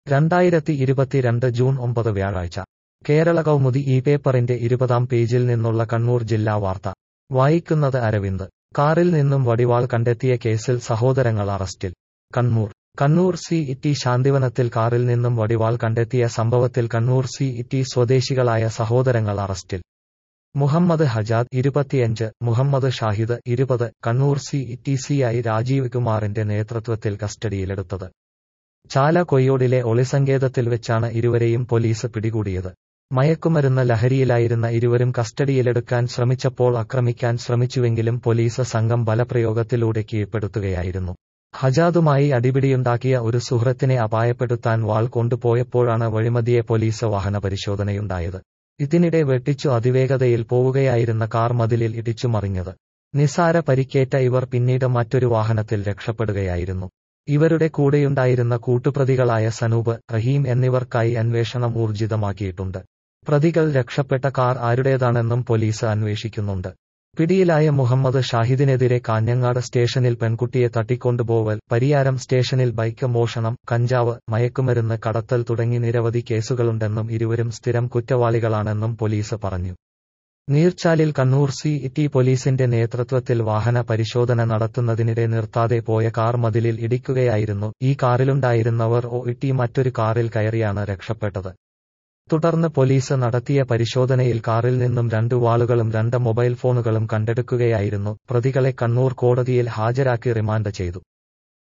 രണ്ടായിരത്തി ഇരുപത്തിരണ്ട് ജൂൺ ഒമ്പത് വ്യാഴാഴ്ച കേരള കൗമുദി ഈ പേപ്പറിന്റെ ഇരുപതാം പേജിൽ നിന്നുള്ള കണ്ണൂർ ജില്ലാ വാർത്ത വായിക്കുന്നത് അരവിന്ദ് കാറിൽ നിന്നും വടിവാൾ കണ്ടെത്തിയ കേസിൽ സഹോദരങ്ങൾ അറസ്റ്റിൽ കണ്ണൂർ കണ്ണൂർ സി ഇറ്റി ശാന്തിവനത്തിൽ കാറിൽ നിന്നും വടിവാൾ കണ്ടെത്തിയ സംഭവത്തിൽ കണ്ണൂർ സി ഇറ്റി സ്വദേശികളായ സഹോദരങ്ങൾ അറസ്റ്റിൽ മുഹമ്മദ് ഹജാദ് ഇരുപത്തിയഞ്ച് മുഹമ്മദ് ഷാഹിദ് ഇരുപത് Kannur city CI Rajeev കുമാറിന്റെ നേതൃത്വത്തിൽ കസ്റ്റഡിയിലെടുത്തത് ചാല കൊയ്യോടിലെ ഒളിസങ്കേതത്തിൽ വെച്ചാണ് ഇരുവരെയും പോലീസ് പിടികൂടിയത് മയക്കുമരുന്ന് ലഹരിയിലായിരുന്ന ഇരുവരും കസ്റ്റഡിയിലെടുക്കാൻ ശ്രമിച്ചപ്പോൾ ആക്രമിക്കാൻ ശ്രമിച്ചുവെങ്കിലും പോലീസ് സംഘം ബലപ്രയോഗത്തിലൂടെ കീഴ്പ്പെടുത്തുകയായിരുന്നു ഹജാദുമായി അടിപിടിയുണ്ടാക്കിയ ഒരു സുഹൃത്തിനെ അപായപ്പെടുത്താൻ വാൾ കൊണ്ടുപോയപ്പോഴാണ് വഴിമതിയെ പോലീസ് വാഹന പരിശോധനയുണ്ടായത് ഇതിനിടെ വെട്ടിച്ചു അതിവേഗതയിൽ പോവുകയായിരുന്ന കാർ മതിലിൽ ഇടിച്ചു മറിഞ്ഞത് നിസാര പരിക്കേറ്റ ഇവർ പിന്നീട് മറ്റൊരു വാഹനത്തിൽ രക്ഷപ്പെടുകയായിരുന്നു ഇവരുടെ കൂടെയുണ്ടായിരുന്ന കൂട്ടുപ്രതികളായ സനൂപ് റഹീം എന്നിവർക്കായി അന്വേഷണം ഊർജിതമാക്കിയിട്ടുണ്ട് പ്രതികൾ രക്ഷപ്പെട്ട കാർ ആരുടേതാണെന്നും പോലീസ് അന്വേഷിക്കുന്നുണ്ട് പിടിയിലായ മുഹമ്മദ് ഷാഹിദിനെതിരെ കാഞ്ഞങ്ങാട് സ്റ്റേഷനിൽ പെൺകുട്ടിയെ തട്ടിക്കൊണ്ടുപോവൽ പരിയാരം സ്റ്റേഷനിൽ ബൈക്ക് മോഷണം കഞ്ചാവ് മയക്കുമരുന്ന് കടത്തൽ തുടങ്ങി നിരവധി കേസുകളുണ്ടെന്നും ഇരുവരും സ്ഥിരം കുറ്റവാളികളാണെന്നും പോലീസ് പറഞ്ഞു നീർച്ചാലിൽ കണ്ണൂർ സി ഇറ്റി പോലീസിന്റെ നേതൃത്വത്തിൽ വാഹന പരിശോധന നടത്തുന്നതിനിടെ നിർത്താതെ പോയ കാർ മതിലിൽ ഇടിക്കുകയായിരുന്നു ഈ കാറിലുണ്ടായിരുന്നവർ ഒ ഇട്ടി മറ്റൊരു കാറിൽ കയറിയാണ് രക്ഷപ്പെട്ടത് തുടർന്ന് പോലീസ് നടത്തിയ പരിശോധനയിൽ കാറിൽ നിന്നും രണ്ട് വാളുകളും രണ്ട് മൊബൈൽ ഫോണുകളും കണ്ടെടുക്കുകയായിരുന്നു പ്രതികളെ കണ്ണൂർ കോടതിയിൽ ഹാജരാക്കി റിമാൻഡ് ചെയ്തു